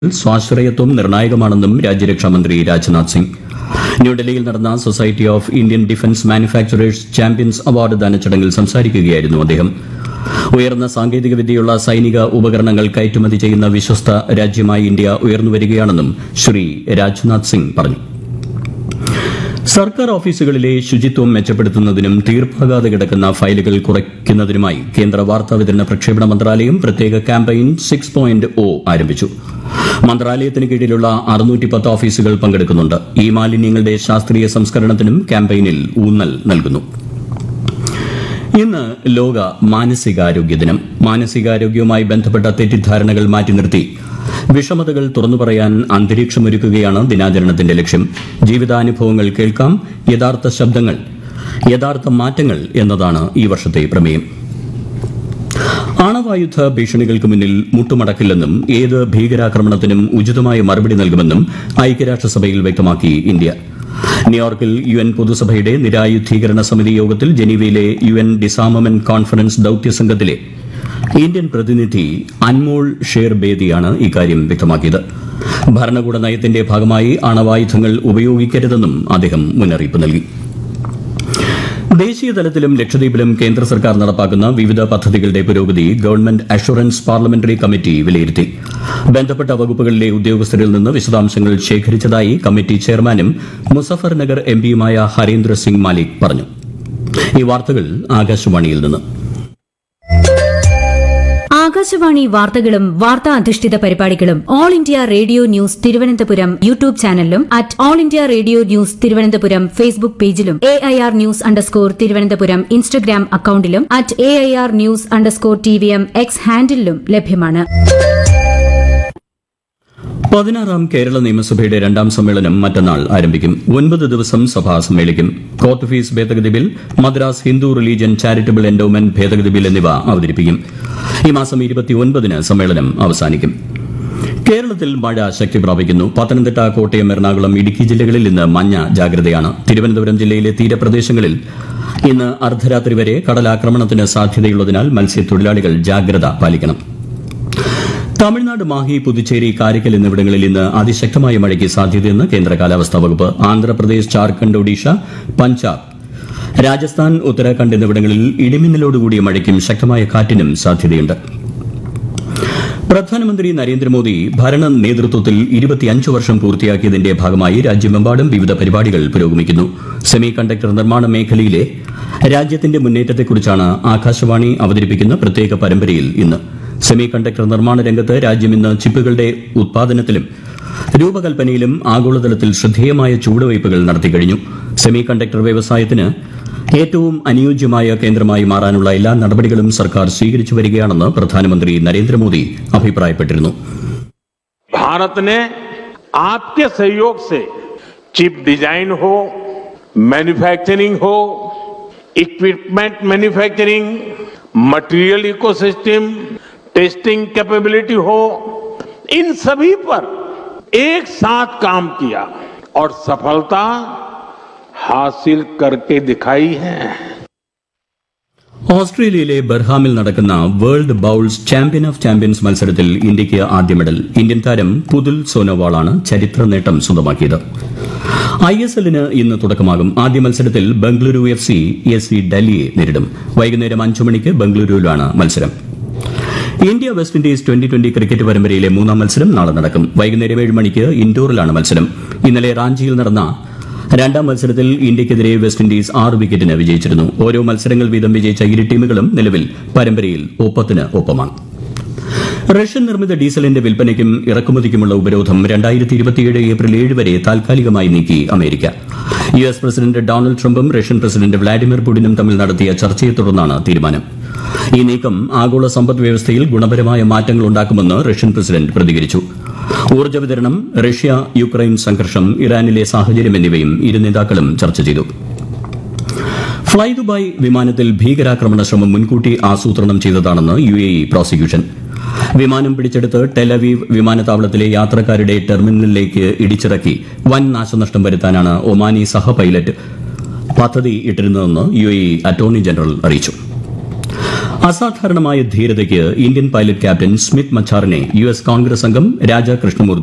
സ്വാശ്രയത്വം നിർണായകമാണെന്നും രാജ്യരക്ഷാമന്ത്രി രാജ്നാഥ് സിംഗ് ന്യൂഡൽഹിയിൽ നടന്ന society of Indian defence manufacturers champions award ദാന ചടങ്ങിൽ സംസാരിക്കുകയായിരുന്നു അദ്ദേഹം ഉയർന്ന സാങ്കേതിക വിദ്യയുള്ള സൈനിക ഉപകരണങ്ങൾ കയറ്റുമതി ചെയ്യുന്ന വിശ്വസ്ത രാജ്യമായി ഇന്ത്യ ഉയർന്നുവരികയാണെന്നും ശ്രീ രാജ്നാഥ് സിംഗ് പറഞ്ഞു സർക്കാർ ഓഫീസുകളിലെ ശുചിത്വം മെച്ചപ്പെടുത്തുന്നതിനും തീർപ്പാകാതെ കിടക്കുന്ന ഫയലുകൾ കുറയ്ക്കുന്നതിനുമായി കേന്ദ്ര വാർത്താ വിതരണ പ്രക്ഷേപണ മന്ത്രാലയം പ്രത്യേക ക്യാമ്പയിൻ സിക്സ് പോയിന്റ് ഒ ആരംഭിച്ചു മന്ത്രാലയത്തിന് കീഴിലുള്ള അറുന്നൂറ്റി പത്ത് ഓഫീസുകൾ പങ്കെടുക്കുന്നുണ്ട് ഈ മാലിന്യങ്ങളുടെ ശാസ്ത്രീയ സംസ്കരണത്തിനും ക്യാമ്പയിനിൽ ഊന്നൽ നൽകുന്നു ഇന്ന് ലോക മാനസികാരോഗ്യ ദിനം മാനസികാരോഗ്യവുമായി ബന്ധപ്പെട്ട തെറ്റിദ്ധാരണകൾ മാറ്റി നിർത്തി വിഷമതകൾ തുറന്നു പറയാൻ അന്തരീക്ഷമൊരുക്കുകയാണ് ദിനാചരണത്തിന്റെ ലക്ഷ്യം ജീവിതാനുഭവങ്ങൾ കേൾക്കാം യഥാർത്ഥ ശബ്ദങ്ങൾ യഥാർത്ഥ മാറ്റങ്ങൾ എന്നതാണ് ഈ വർഷത്തെ പ്രമേയം ആണവായുധ ഭീഷണികൾക്ക് മുന്നിൽ മുട്ടുമടക്കില്ലെന്നും ഏത് ഭീകരാക്രമണത്തിനും ഉചിതമായ മറുപടി നൽകുമെന്നും ഐക്യരാഷ്ട്രസഭയിൽ വ്യക്തമാക്കി ഇന്ത്യ ന്യൂയോർക്കിൽ യു എൻ പൊതുസഭയുടെ നിരായുധീകരണ സമിതി യോഗത്തിൽ ജനീവയിലെ യു എൻ ഡിസാമമെന്റ് കോൺഫറൻസ് ദൌത്യസംഘത്തിലെ ഇന്ത്യൻ പ്രതിനിധി അൻമോൾ ഷേർ ബേദിയാണ് ഇക്കാര്യം വ്യക്തമാക്കിയത് ഭരണകൂട നയത്തിന്റെ ഭാഗമായി ആണവായുധങ്ങൾ ഉപയോഗിക്കരുതെന്നും അദ്ദേഹം മുന്നറിയിപ്പ് നൽകി ദേശീയ തലത്തിലും ലക്ഷദ്വീപിലും കേന്ദ്ര സർക്കാർ നടപ്പാക്കുന്ന വിവിധ പദ്ധതികളുടെ പുരോഗതി ഗവൺമെന്റ് അഷുറൻസ് പാർലമെന്ററി കമ്മിറ്റി വിലയിരുത്തി ബന്ധപ്പെട്ട വകുപ്പുകളിലെ ഉദ്യോഗസ്ഥരിൽ നിന്ന് വിശദാംശങ്ങൾ ശേഖരിച്ചതായി കമ്മിറ്റി ചെയർമാനും മുസഫർ നഗർ എംപിയുമായ ഹരീന്ദ്ര സിംഗ് മാലിക് പറഞ്ഞു ഈ വാർത്തകൾ ആകാശവാണിയിൽ നിന്ന് ആകാശവാണി വാർത്തകളും വാർത്താ അധിഷ്ഠിത പരിപാടികളും all India radio news Thiruvananthapuram YouTube ചാനലിലും at all India radio news Thiruvananthapuram Facebook പേജിലും A I R news underscore Thiruvananthapuram Instagram അക്കൌണ്ടിലും at A I R news underscore T V M X ഹാൻഡിലും ലഭ്യമാണ് പതിനാറാം കേരള നിയമസഭയുടെ രണ്ടാം സമ്മേളനം മറ്റന്നാൾ ആരംഭിക്കും ഒൻപത് ദിവസം സഭ സമ്മേളിക്കും കോർട്ട് ഫീസ് ഭേദഗതി bill Madras Hindu religion charitable endowment ഭേദഗതി ബിൽ എന്നിവ അവതരിപ്പിക്കും ഈ മാസം ഇരുപത്തിയൊൻപതിന് സമ്മേളനം അവസാനിക്കും കേരളത്തിൽ മഴ ശക്തി പ്രാപിക്കുന്നു പത്തനംതിട്ട കോട്ടയം എറണാകുളം ഇടുക്കി ജില്ലകളിൽ ഇന്ന് മഞ്ഞ ജാഗ്രതയാണ് തിരുവനന്തപുരം ജില്ലയിലെ തീരപ്രദേശങ്ങളിൽ ഇന്ന് അർദ്ധരാത്രി വരെ കടലാക്രമണത്തിന് സാധ്യതയുള്ളതിനാൽ മത്സ്യത്തൊഴിലാളികൾ ജാഗ്രത പാലിക്കണം തമിഴ്നാട് മാഹി പുതുച്ചേരി കാരിക്കൽ എന്നിവിടങ്ങളിൽ ഇന്ന് അതിശക്തമായ മഴയ്ക്ക് സാധ്യതയെന്ന് കേന്ദ്ര കാലാവസ്ഥാ വകുപ്പ് ആന്ധ്രാപ്രദേശ് ജാർഖണ്ഡ് ഒഡീഷ പഞ്ചാബ് രാജസ്ഥാൻ ഉത്തരാഖണ്ഡ് എന്നിവിടങ്ങളിൽ ഇടിമിന്നലോടുകൂടിയ മഴയ്ക്കും ശക്തമായ കാറ്റിനും സാധ്യതയുണ്ട് പ്രധാനമന്ത്രി നരേന്ദ്രമോദി ഭരണ നേതൃത്വത്തിൽ ഇരുപത്തിയഞ്ച് വർഷം പൂർത്തിയാക്കിയതിന്റെ ഭാഗമായി രാജ്യമെമ്പാടും വിവിധ പരിപാടികൾ പുരോഗമിക്കുന്നു സെമി കണ്ടക്ടർ നിർമ്മാണ മേഖലയിലെ രാജ്യത്തിന്റെ മുന്നേറ്റത്തെക്കുറിച്ചാണ് ആകാശവാണി അവതരിപ്പിക്കുന്ന പ്രത്യേക പരമ്പരയിൽ ഇന്ന് സെമി കണ്ടക്ടർ നിർമ്മാണ രംഗത്ത് രാജ്യം ഇന്ന് ചിപ്പുകളുടെ ഉത്പാദനത്തിലും രൂപകൽപ്പനയിലും ആഗോളതലത്തിൽ ശ്രദ്ധേയമായ ചുവടുവയ്പുകൾ നടത്തിക്കഴിഞ്ഞു സെമി കണ്ടക്ടർ വ്യവസായത്തിന് ഏറ്റവും അനുയോജ്യമായ കേന്ദ്രമായി മാറാനുള്ള എല്ലാ നടപടികളും സർക്കാർ സ്വീകരിച്ചു വരികയാണെന്ന് പ്രധാനമന്ത്രി നരേന്ദ്രമോദി അഭിപ്രായപ്പെട്ടിരുന്നു भारत ने आपके सहयोग से चिप डिजाइन हो मैन्युफैक्चरिंग हो equipment manufacturing material ecosystem testing capability हो इन सभी पर एक साथ काम किया और सफलता हासिल करके दिखाई है ഓസ്ട്രേലിയയിലെ ബർഹാമിൽ നടക്കുന്ന world bowls champion of champions മത്സരത്തിൽ ഇന്ത്യയ്ക്ക് ആദ്യ മെഡൽ ഇന്ത്യൻ താരം പുതുൽ സോനോവാളാണ് ചരിത്ര നേട്ടം സ്വന്തമാക്കിയത് ഐ എസ് എല്ലിന് ഇന്ന് തുടക്കമാകും ആദ്യ മത്സരത്തിൽ Bengaluru F C S C ഡൽഹിയെ നേരിടും വൈകുന്നേരം അഞ്ചു മണിക്ക് ബംഗളൂരുവിലാണ് മത്സരം India West Indies twenty twenty cricket പരമ്പരയിലെ മൂന്നാം മത്സരം നാളെ നടക്കും വൈകുന്നേരം ഏഴ് മണിക്ക് ഇൻഡോറിലാണ് മത്സരം ഇന്നലെ റാഞ്ചിയിൽ നടന്ന രണ്ടാം മത്സരത്തിൽ ഇന്ത്യയ്ക്കെതിരെ വെസ്റ്റ് ഇൻഡീസ് ആറ് വിക്കറ്റിന് വിജയിച്ചിരുന്നു ഓരോ മത്സരങ്ങൾ വീതം വിജയിച്ച ഇരു ടീമുകളും നിലവിൽ പരമ്പരയിൽ ഒപ്പത്തിന് ഒപ്പമാണ് റഷ്യൻ നിർമ്മിത ഡീസലിന്റെ വിൽപ്പനയ്ക്കും ഇറക്കുമതിക്കുമുള്ള ഉപരോധം രണ്ടായിരത്തി ഇരുപത്തിയേഴ് ഏപ്രിൽ ഏഴ് വരെ താൽക്കാലികമായി നീക്കി America U S president Donald ട്രംപും റഷ്യൻ പ്രസിഡന്റ് വ്ളാഡിമിർ പുടിനും തമ്മിൽ നടത്തിയ ചർച്ചയെ തുടർന്നാണ് തീരുമാനം ഈ നീക്കം ആഗോള സമ്പദ് വ്യവസ്ഥയിൽ ഗുണപരമായ മാറ്റങ്ങൾ ഉണ്ടാക്കുമെന്ന് റഷ്യൻ പ്രസിഡന്റ് പ്രതികരിച്ചു ഊർജ്ജ വിതരണം റഷ്യ യുക്രൈൻ സംഘർഷം ഇറാനിലെ സാഹചര്യം എന്നിവയും ഇരു നേതാക്കളും ചർച്ച ചെയ്തു ഫ്ളൈ ദുബായ് വിമാനത്തിൽ ഭീകരാക്രമണ ശ്രമം മുൻകൂട്ടി ആസൂത്രണം ചെയ്തതാണെന്ന് യു എ ഇ പ്രോസിക്യൂഷൻ വിമാനം പിടിച്ചെടുത്ത് ടെലവീവ് വിമാനത്താവളത്തിലെ യാത്രക്കാരുടെ ടെർമിനലിലേക്ക് ഇടിച്ചിറക്കി വൻ നാശനഷ്ടം വരുത്താനാണ് ഒമാനി സഹ പൈലറ്റ് പദ്ധതി ഇട്ടിരുന്നതെന്ന് U A E attorney general അറിയിച്ചു അസാധാരണമായ ധീരതയ്ക്ക് ഇന്ത്യൻ പൈലറ്റ് ക്യാപ്റ്റൻ സ്മിത്ത് മച്ചാറിനെ യു എസ് കോൺഗ്രസ് അംഗം രാജ കൃഷ്ണമൂർത്തി